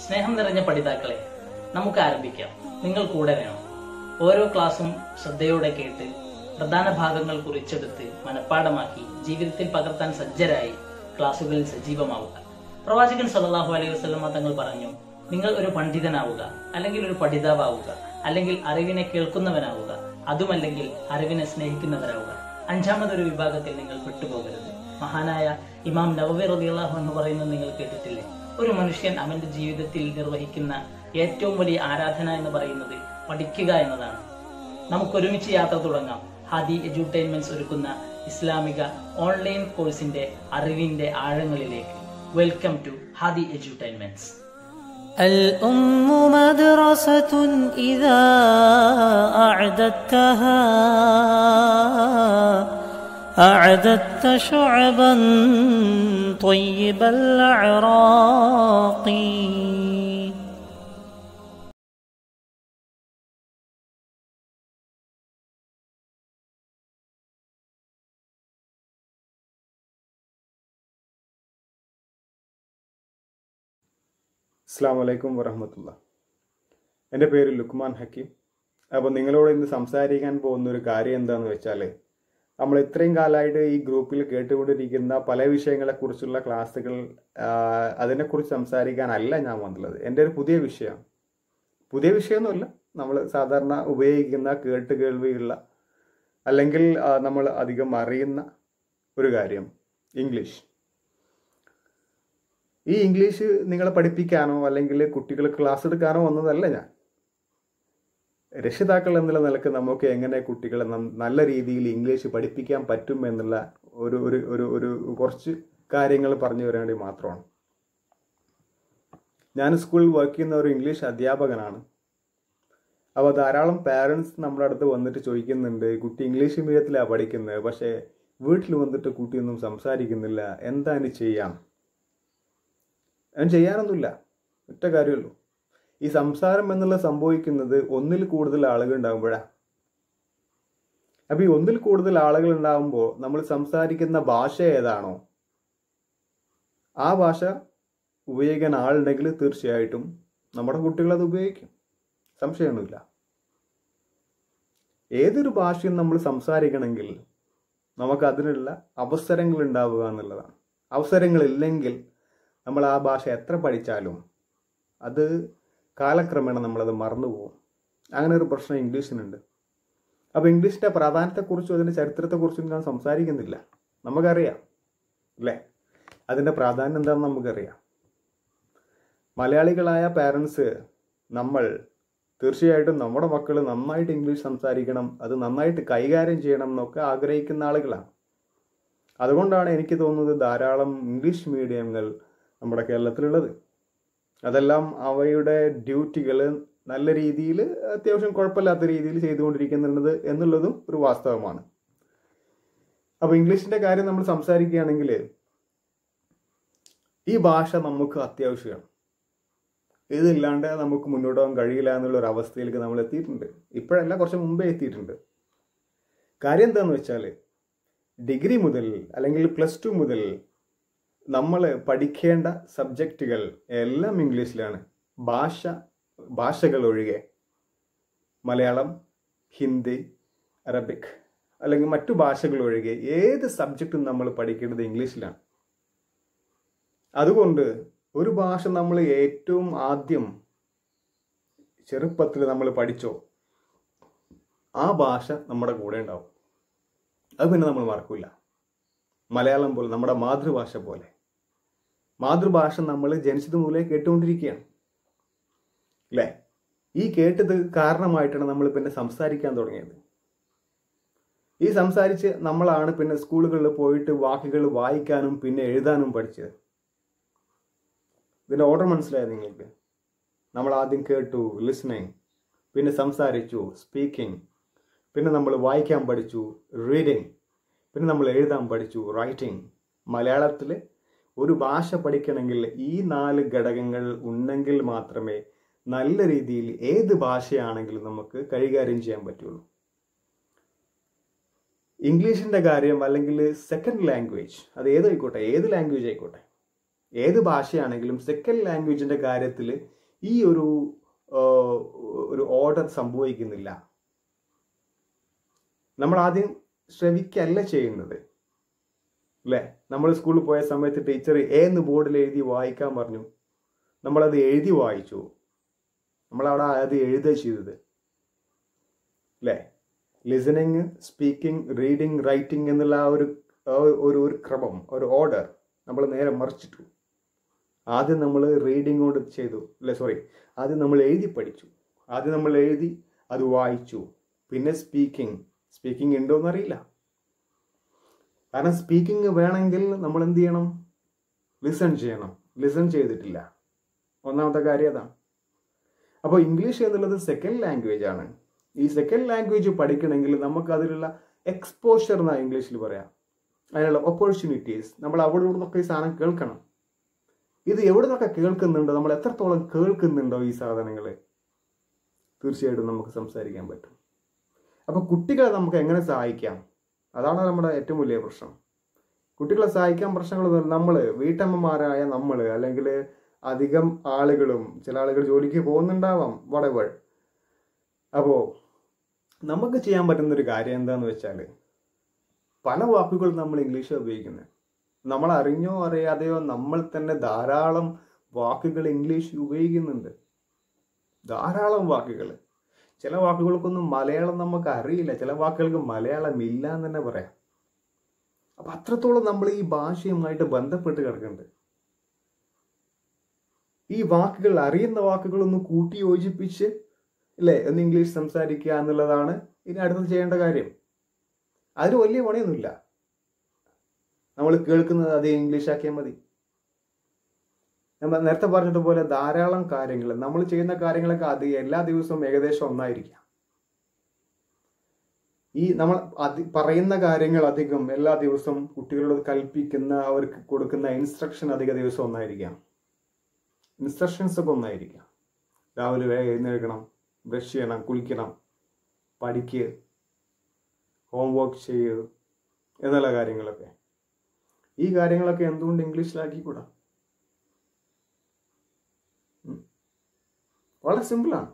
സ്നേഹം നിറഞ്ഞ പഠിതാക്കളെ നമുക്ക് ആരംഭിക്കാം നിങ്ങൾ കൂടെ വേണം ഓരോ ക്ലാസ്സും ശ്രദ്ധയോടെ കേട്ട് പ്രധാന ഭാഗങ്ങൾ കുറിച്ചെടുത്ത് മനഃപ്പാടമാക്കി ജീവിതത്തിൽ പകർത്താൻ സജ്ജരായി ക്ലാസ്സുകളിൽ സജീവമാവുക പ്രവാചകൻ സല്ലല്ലാഹു അലൈഹി വസല്ലമ തങ്ങൾ പറഞ്ഞു നിങ്ങൾ ഒരു പണ്ഡിതനാവുക അല്ലെങ്കിൽ ഒരു പഠിതാവാവുക അല്ലെങ്കിൽ അറിവിനെ കേൾക്കുന്നവനാവുക അതുമല്ലെങ്കിൽ അറിവിനെ സ്നേഹിക്കുന്നവരാവുക അഞ്ചാമതൊരു വിഭാഗത്തിൽ നിങ്ങൾ പെട്ടുപോകരുത് മഹാനായ ഇമാം നവവി റളിയല്ലാഹു എന്ന് പറയുന്നത് നിങ്ങൾ കേട്ടിട്ടില്ലേ ഒരു മനുഷ്യൻ അവന്റെ ജീവിതത്തിൽ നിർവഹിക്കുന്ന ഏറ്റവും വലിയ ആരാധന എന്ന് പറയുന്നത് പഠിക്കുക എന്നതാണ് നമുക്കൊരുമിച്ച് യാത്ര തുടങ്ങാം ഹാദി എഡ്യൂട്ടൈൻമെന്റ്സ് ഒരുക്കുന്ന ഇസ്ലാമിക ഓൺലൈൻ കോഴ്സിന്റെ അറിവിന്റെ ആഴങ്ങളിലേക്ക് വെൽക്കം ടു ഹാദി എഡ്യൂട്ടൈൻമെന്റ്സ് الأم مدرسة إذا أعددتها أعددت شعبا طيب الأعراق അസ്സാം വലൈക്കും വറഹമത്തുള്ള എൻ്റെ പേര് ലുക്മാൻ ഹക്കീം അപ്പോൾ നിങ്ങളോട് ഇന്ന് സംസാരിക്കാൻ പോകുന്ന ഒരു കാര്യം എന്താണെന്ന് വെച്ചാൽ നമ്മൾ ഇത്രയും കാലമായിട്ട് ഈ ഗ്രൂപ്പിൽ കേട്ടുകൊണ്ടിരിക്കുന്ന പല വിഷയങ്ങളെക്കുറിച്ചുള്ള ക്ലാസ്സുകൾ ആ, അതിനെക്കുറിച്ച് സംസാരിക്കാനല്ല ഞാൻ വന്നുള്ളത് എൻ്റെ ഒരു പുതിയ വിഷയം പുതിയ വിഷയമൊന്നുമല്ല നമ്മൾ സാധാരണ ഉപയോഗിക്കുന്ന കേട്ട് കേൾവിയുള്ള അല്ലെങ്കിൽ ആ, നമ്മൾ അധികം അറിയുന്ന ഒരു കാര്യം ഇംഗ്ലീഷ് ഈ ഇംഗ്ലീഷ് നിങ്ങളെ പഠിപ്പിക്കാനോ അല്ലെങ്കിൽ കുട്ടികൾക്ക് ക്ലാസ് എടുക്കാനോ വന്നതല്ല ഞാൻ രക്ഷിതാക്കൾ എന്നുള്ള നിലക്ക് നമുക്ക് എങ്ങനെ കുട്ടികളെ നം- നല്ല രീതിയിൽ ഇംഗ്ലീഷ് പഠിപ്പിക്കാൻ പറ്റും എന്നുള്ള ഒരു ഒരു ഒരു ഒരു കുറച്ച് കാര്യങ്ങൾ പറഞ്ഞു തരാൻ വേണ്ടി മാത്രമാണ് ഞാൻ സ്കൂളിൽ വർക്ക് ചെയ്യുന്ന ഒരു ഇംഗ്ലീഷ് അധ്യാപകനാണ് അപ്പോൾ ധാരാളം പാരൻസ് നമ്മുടെ അടുത്ത് വന്നിട്ട് ചോദിക്കുന്നുണ്ട് കുട്ടി ഇംഗ്ലീഷ് മീഡിയത്തിലാണ് പഠിക്കുന്നത് പക്ഷേ വീട്ടിൽ വന്നിട്ട് കുട്ടിയൊന്നും സംസാരിക്കുന്നില്ല എന്താ ഇനി ചെയ്യാം ഞാൻ ചെയ്യാനൊന്നുമില്ല ഒറ്റ കാര്യമുള്ളൂ ഈ സംസാരം എന്നുള്ള സംഭവിക്കുന്നത് ഒന്നിൽ കൂടുതൽ ആളുകൾ ഉണ്ടാകുമ്പോഴാണ് അപ്പൊ ഈ ഒന്നിൽ കൂടുതൽ ആളുകൾ ഉണ്ടാകുമ്പോൾ നമ്മൾ സംസാരിക്കുന്ന ഭാഷ ഏതാണോ ആ ഭാഷ ഉപയോഗിക്കാൻ ആളുണ്ടെങ്കിൽ തീർച്ചയായിട്ടും നമ്മുടെ കുട്ടികൾ അത് ഉപയോഗിക്കും സംശയമൊന്നുമില്ല ഏതൊരു ഭാഷയും നമ്മൾ സംസാരിക്കണമെങ്കിൽ നമുക്ക് അതിനുള്ള അവസരങ്ങൾ ഉണ്ടാവുക എന്നുള്ളതാണ് അവസരങ്ങളില്ലെങ്കിൽ നമ്മൾ ആ ഭാഷ എത്ര പഠിച്ചാലും അത് കാലക്രമേണ നമ്മളത് മറന്നുപോകും അങ്ങനെ ഒരു പ്രശ്നം ഇംഗ്ലീഷിനുണ്ട് അപ്പോൾ ഇംഗ്ലീഷിൻ്റെ പ്രാധാന്യത്തെക്കുറിച്ചും അതിൻ്റെ ചരിത്രത്തെക്കുറിച്ചും ഞാൻ സംസാരിക്കുന്നില്ല നമുക്കറിയാം അല്ലേ അതിൻ്റെ പ്രാധാന്യം എന്താണെന്ന് നമുക്കറിയാം മലയാളികളായ പാരൻസ് നമ്മൾ തീർച്ചയായിട്ടും നമ്മുടെ മക്കൾ നന്നായിട്ട് ഇംഗ്ലീഷ് സംസാരിക്കണം അത് നന്നായിട്ട് കൈകാര്യം ചെയ്യണം എന്നൊക്കെ ആഗ്രഹിക്കുന്ന ആളുകളാണ് അതുകൊണ്ടാണ് എനിക്ക് തോന്നുന്നത് ധാരാളം ഇംഗ്ലീഷ് മീഡിയങ്ങൾ നമ്മുടെ കേരളത്തിലുള്ളത് അതെല്ലാം അവയുടെ ഡ്യൂട്ടികൾ നല്ല രീതിയിൽ അത്യാവശ്യം കുഴപ്പമില്ലാത്ത രീതിയിൽ ചെയ്തുകൊണ്ടിരിക്കുന്നുള്ളത് എന്നുള്ളതും ഒരു വാസ്തവമാണ് അപ്പോൾ ഇംഗ്ലീഷിന്റെ കാര്യം നമ്മൾ സംസാരിക്കുകയാണെങ്കിൽ ഈ ഭാഷ നമുക്ക് അത്യാവശ്യമാണ് ഇതില്ലാണ്ട് നമുക്ക് മുന്നോട്ട് പോകാൻ കഴിയില്ല എന്നുള്ള ഒരു അവസ്ഥയിലേക്ക് നമ്മൾ എത്തിയിട്ടുണ്ട് ഇപ്പോഴല്ല കുറച്ച് മുമ്പേ എത്തിയിട്ടുണ്ട് കാര്യം എന്താണെന്ന് വെച്ചാൽ ഡിഗ്രി മുതൽ അല്ലെങ്കിൽ പ്ലസ് ടു മുതൽ നമ്മൾ പഠിക്കേണ്ട സബ്ജക്റ്റുകൾ എല്ലാം ഇംഗ്ലീഷിലാണ് ഭാഷ ഭാഷകൾ ഒഴികെ മലയാളം ഹിന്ദി അറബിക് അല്ലെങ്കിൽ മറ്റു ഭാഷകൾ ഒഴികെ ഏത് സബ്ജക്റ്റും നമ്മൾ പഠിക്കേണ്ടത് ഇംഗ്ലീഷിലാണ് അതുകൊണ്ട് ഒരു ഭാഷ നമ്മൾ ഏറ്റവും ആദ്യം ചെറുപ്പത്തിൽ നമ്മൾ പഠിച്ചോ ആ ഭാഷ നമ്മുടെ കൂടെ ഉണ്ടാവും അത് പിന്നെ നമ്മൾ മറക്കില്ല മലയാളം പോലെ നമ്മുടെ മാതൃഭാഷ പോലെ മാതൃഭാഷ നമ്മൾ ജനിച്ചത് മുതലേ കേട്ടുകൊണ്ടിരിക്കുകയാണ് അല്ലേ ഈ കേട്ടത് കാരണമായിട്ടാണ് നമ്മൾ പിന്നെ സംസാരിക്കാൻ തുടങ്ങിയത് ഈ സംസാരിച്ച് നമ്മളാണ് പിന്നെ സ്കൂളുകളിൽ പോയിട്ട് വാക്കുകൾ വായിക്കാനും പിന്നെ എഴുതാനും പഠിച്ചത് ഇതിന്റെ ഓർഡർ മനസ്സിലായത് നിങ്ങൾക്ക് നമ്മൾ ആദ്യം കേട്ടു ലിസണിങ് പിന്നെ സംസാരിച്ചു സ്പീക്കിംഗ് പിന്നെ നമ്മൾ വായിക്കാൻ പഠിച്ചു റീഡിങ് പിന്നെ നമ്മൾ എഴുതാൻ പഠിച്ചു റൈറ്റിംഗ് മലയാളത്തിൽ ഒരു ഭാഷ പഠിക്കണമെങ്കിൽ ഈ നാല് ഘടകങ്ങൾ ഉണ്ടെങ്കിൽ മാത്രമേ നല്ല രീതിയിൽ ഏത് ഭാഷയാണെങ്കിലും നമുക്ക് കൈകാര്യം ചെയ്യാൻ പറ്റുള്ളൂ ഇംഗ്ലീഷിന്റെ കാര്യം അല്ലെങ്കിൽ സെക്കൻഡ് ലാംഗ്വേജ് അത് ഏതായിക്കോട്ടെ ഏത് ലാംഗ്വേജ് ആയിക്കോട്ടെ ഏത് ഭാഷയാണെങ്കിലും സെക്കൻഡ് ലാംഗ്വേജിന്റെ കാര്യത്തിൽ ഈ ഒരു ആ, ഒരു ഓർഡർ സംഭവിക്കുന്നില്ല നമ്മൾ ആദ്യം ശ്രവിക്കല്ല ചെയ്യുന്നത് അല്ലേ നമ്മൾ സ്കൂളിൽ പോയ സമയത്ത് ടീച്ചർ ഏന്ന് ബോർഡിൽ എഴുതി വായിക്കാൻ പറഞ്ഞു നമ്മളത് എഴുതി വായിച്ചു നമ്മളവിടെ അത് എഴുതുക ചെയ്തത് അല്ലേ ലിസണിങ് സ്പീക്കിംഗ് റീഡിങ് റൈറ്റിംഗ് എന്നുള്ള ആ ഒരു ആ ഒരു ഒരു ക്രമം ഒരു ഓർഡർ നമ്മൾ നേരെ മറിച്ചിട്ടു ആദ്യം നമ്മൾ റീഡിങ് കൊണ്ട് ചെയ്തു അല്ലെ സോറി ആദ്യം നമ്മൾ എഴുതി പഠിച്ചു ആദ്യം നമ്മൾ എഴുതി അത് വായിച്ചു പിന്നെ സ്പീക്കിംഗ് സ്പീക്കിംഗ് ഉണ്ടോ എന്നറിയില്ല കാരണം സ്പീക്കിംഗ് വേണമെങ്കിൽ നമ്മൾ എന്ത് ചെയ്യണം ലിസൺ ചെയ്യണം ലിസൺ ചെയ്തിട്ടില്ല ഒന്നാമത്തെ കാര്യം അതാണ് അപ്പോൾ ഇംഗ്ലീഷ് എന്നുള്ളത് സെക്കൻഡ് ലാംഗ്വേജ് ആണ് ഈ സെക്കൻഡ് ലാംഗ്വേജ് പഠിക്കണമെങ്കിൽ നമുക്ക് അതിലുള്ള എക്സ്പോഷർ എന്നാണ് ഇംഗ്ലീഷിൽ പറയാം അതിനുള്ള ഓപ്പർച്യൂണിറ്റീസ് നമ്മൾ അവിടെ നിന്നൊക്കെ ഈ സാധനം കേൾക്കണം ഇത് എവിടെ നിന്നൊക്കെ കേൾക്കുന്നുണ്ടോ നമ്മൾ എത്രത്തോളം കേൾക്കുന്നുണ്ടോ ഈ സാധനങ്ങൾ തീർച്ചയായിട്ടും നമുക്ക് സംസാരിക്കാൻ പറ്റും അപ്പൊ കുട്ടികളെ നമുക്ക് എങ്ങനെ സഹായിക്കാം അതാണ് നമ്മുടെ ഏറ്റവും വലിയ പ്രശ്നം കുട്ടികളെ സഹായിക്കാൻ പ്രശ്നങ്ങൾ നമ്മൾ വീട്ടമ്മമാരായ നമ്മൾ അല്ലെങ്കിൽ അധികം ആളുകളും ചില ആളുകൾ ജോലിക്ക് പോകുന്നുണ്ടാവാം വടവൾ അപ്പോൾ നമുക്ക് ചെയ്യാൻ പറ്റുന്ന ഒരു കാര്യം എന്താന്ന് വെച്ചാൽ പല വാക്കുകൾ നമ്മൾ ഇംഗ്ലീഷ് ഉപയോഗിക്കുന്നത് നമ്മൾ അറിഞ്ഞോ അറിയാതെയോ നമ്മൾ തന്നെ ധാരാളം വാക്കുകൾ ഇംഗ്ലീഷ് ഉപയോഗിക്കുന്നുണ്ട് ധാരാളം വാക്കുകൾ ചില വാക്കുകൾക്കൊന്നും മലയാളം നമുക്ക് അറിയില്ല ചില വാക്കുകൾക്ക് മലയാളം ഇല്ല എന്ന് തന്നെ പറയാം അപ്പൊ അത്രത്തോളം നമ്മൾ ഈ ഭാഷയുമായിട്ട് ബന്ധപ്പെട്ട് കിടക്കുന്നുണ്ട് ഈ വാക്കുകൾ അറിയുന്ന വാക്കുകൾ ഒന്ന് കൂട്ടി യോജിപ്പിച്ച് അല്ലേ ഒന്ന് ഇംഗ്ലീഷ് സംസാരിക്കുക എന്നുള്ളതാണ് ഇനി അടുത്തത് ചെയ്യേണ്ട കാര്യം അതിന് വലിയ പണിയൊന്നുമില്ല നമ്മൾ കേൾക്കുന്നത് അതേ ഇംഗ്ലീഷ് ആക്കിയാൽ മതി നമ്മൾ നേരത്തെ പറഞ്ഞതുപോലെ ധാരാളം കാര്യങ്ങൾ നമ്മൾ ചെയ്യുന്ന കാര്യങ്ങളൊക്കെ അത് എല്ലാ ദിവസവും ഏകദേശം ഒന്നായിരിക്കാം ഈ നമ്മൾ അതി പറയുന്ന കാര്യങ്ങൾ അധികം എല്ലാ ദിവസവും കുട്ടികളോട് കൽപ്പിക്കുന്ന അവർക്ക് കൊടുക്കുന്ന ഇൻസ്ട്രക്ഷൻ അധിക ദിവസം ഒന്നായിരിക്കാം ഇൻസ്ട്രക്ഷൻസ് ഒക്കെ ഒന്നായിരിക്കാം രാവിലെ വേഗം എഴുന്നേൽക്കണം ബ്രഷ് ചെയ്യണം കുളിക്കണം പഠിക്കുക ഹോംവർക്ക് ചെയ്യുക എന്നുള്ള കാര്യങ്ങളൊക്കെ ഈ കാര്യങ്ങളൊക്കെ എന്തുകൊണ്ട് ഇംഗ്ലീഷിലാക്കിക്കൂടാ ഉം. വളരെ സിമ്പിളാണ്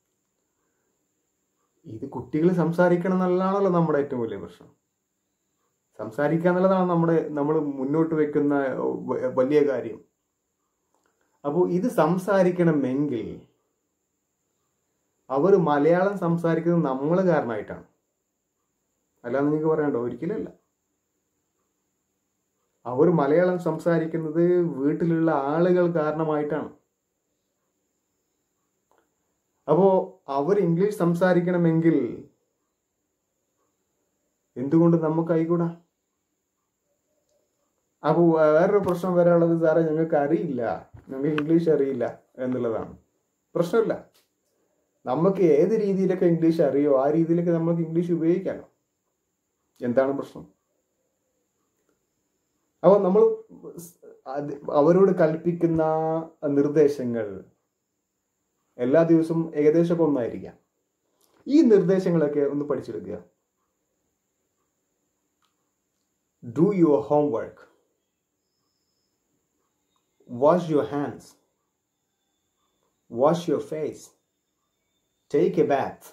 ഇത് കുട്ടികൾ സംസാരിക്കണം എന്നുള്ളതാണല്ലോ നമ്മുടെ ഏറ്റവും വലിയ പ്രശ്നം സംസാരിക്കുക എന്നുള്ളതാണ് നമ്മുടെ നമ്മൾ മുന്നോട്ട് വെക്കുന്ന വ- വലിയ കാര്യം അപ്പോൾ ഇത് സംസാരിക്കണമെങ്കിൽ അവർ മലയാളം സംസാരിക്കുന്നത് നമ്മൾ കാരണമായിട്ടാണ് അല്ലാതെ നിങ്ങൾക്ക് പറയണ്ടോ ഒരിക്കലല്ല അവർ മലയാളം സംസാരിക്കുന്നത് വീട്ടിലുള്ള ആളുകൾ കാരണമായിട്ടാണ് അപ്പോ അവർ ഇംഗ്ലീഷ് സംസാരിക്കണമെങ്കിൽ എന്തുകൊണ്ട് നമുക്ക് ആയിക്കൂടാ അപ്പോൾ വേറൊരു പ്രശ്നം വരാനുള്ളത് സാറേ ഞങ്ങൾക്ക് അറിയില്ല ഞങ്ങൾക്ക് ഇംഗ്ലീഷ് അറിയില്ല എന്നുള്ളതാണ് പ്രശ്നമില്ല നമുക്ക് ഏത് രീതിയിലൊക്കെ ഇംഗ്ലീഷ് അറിയോ ആ രീതിയിലൊക്കെ നമുക്ക് ഇംഗ്ലീഷ് ഉപയോഗിക്കാമല്ലോ എന്താണ് പ്രശ്നം അപ്പോൾ നമ്മൾ അത് അവരോട് കൽപ്പിക്കുന്ന നിർദ്ദേശങ്ങൾ എല്ലാ ദിവസവും ഏകദേശമൊക്കെ ഒന്നായിരിക്കാം ഈ നിർദ്ദേശങ്ങളൊക്കെ ഒന്ന് പഠിച്ചെടുക്കുക do your homework wash your hands wash your face take a bath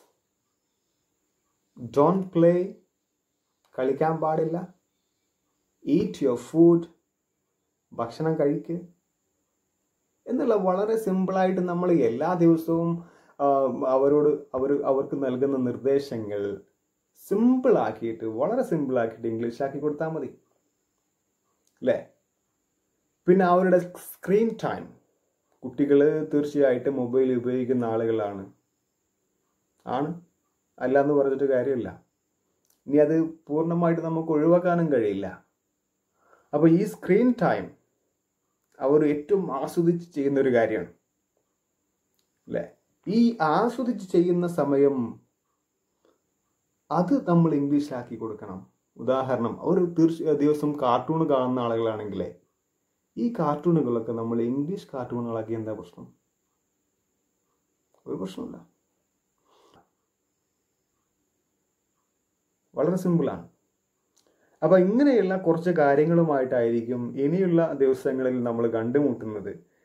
don't play കളിക്കാൻ പാടില്ല ഈറ്റ് യുവർ ഫുഡ് ഭക്ഷണം കഴിക്കുക എന്നുള്ള വളരെ സിമ്പിളായിട്ട് നമ്മൾ എല്ലാ ദിവസവും ആ, അവരോട് അവർ അവർക്ക് നൽകുന്ന നിർദ്ദേശങ്ങൾ സിമ്പിൾ ആക്കിയിട്ട് വളരെ സിമ്പിൾ ആക്കിയിട്ട് ഇംഗ്ലീഷ് ആക്കി കൊടുത്താൽ മതി അല്ലേ പിന്നെ അവരുടെ സ്ക്രീൻ ടൈം കുട്ടികൾ തീർച്ചയായിട്ടും മൊബൈൽ ഉപയോഗിക്കുന്ന ആളുകളാണ് ആണ് അല്ല എന്ന് പറഞ്ഞിട്ട് കാര്യമില്ല ഇനി അത് പൂർണ്ണമായിട്ട് നമുക്ക് ഒഴിവാക്കാനും കഴിയില്ല അപ്പോൾ ഈ സ്ക്രീൻ ടൈം അവർ ഏറ്റവും ആസ്വദിച്ച് ചെയ്യുന്ന ഒരു കാര്യമാണ് അല്ലേ ഈ ആസ്വദിച്ച് ചെയ്യുന്ന സമയം അത് നമ്മൾ ഇംഗ്ലീഷിലാക്കി കൊടുക്കണം ഉദാഹരണം ഒരു തീർച്ച ദിവസം കാർട്ടൂൺ കാണുന്ന ആളുകളാണെങ്കിലേ ഈ കാർട്ടൂണുകളൊക്കെ നമ്മൾ ഇംഗ്ലീഷ് കാർട്ടൂണുകളാക്കി എന്താ പ്രശ്നം ഒരു പ്രശ്നമില്ല വളരെ സിമ്പിളാണ് അപ്പോൾ ഇങ്ങനെയുള്ള കുറച്ച് കാര്യങ്ങളുമായിട്ടായിരിക്കും ഇനിയുള്ള ദിവസങ്ങളിൽ നമ്മൾ കണ്ടുമുട്ടുന്നത്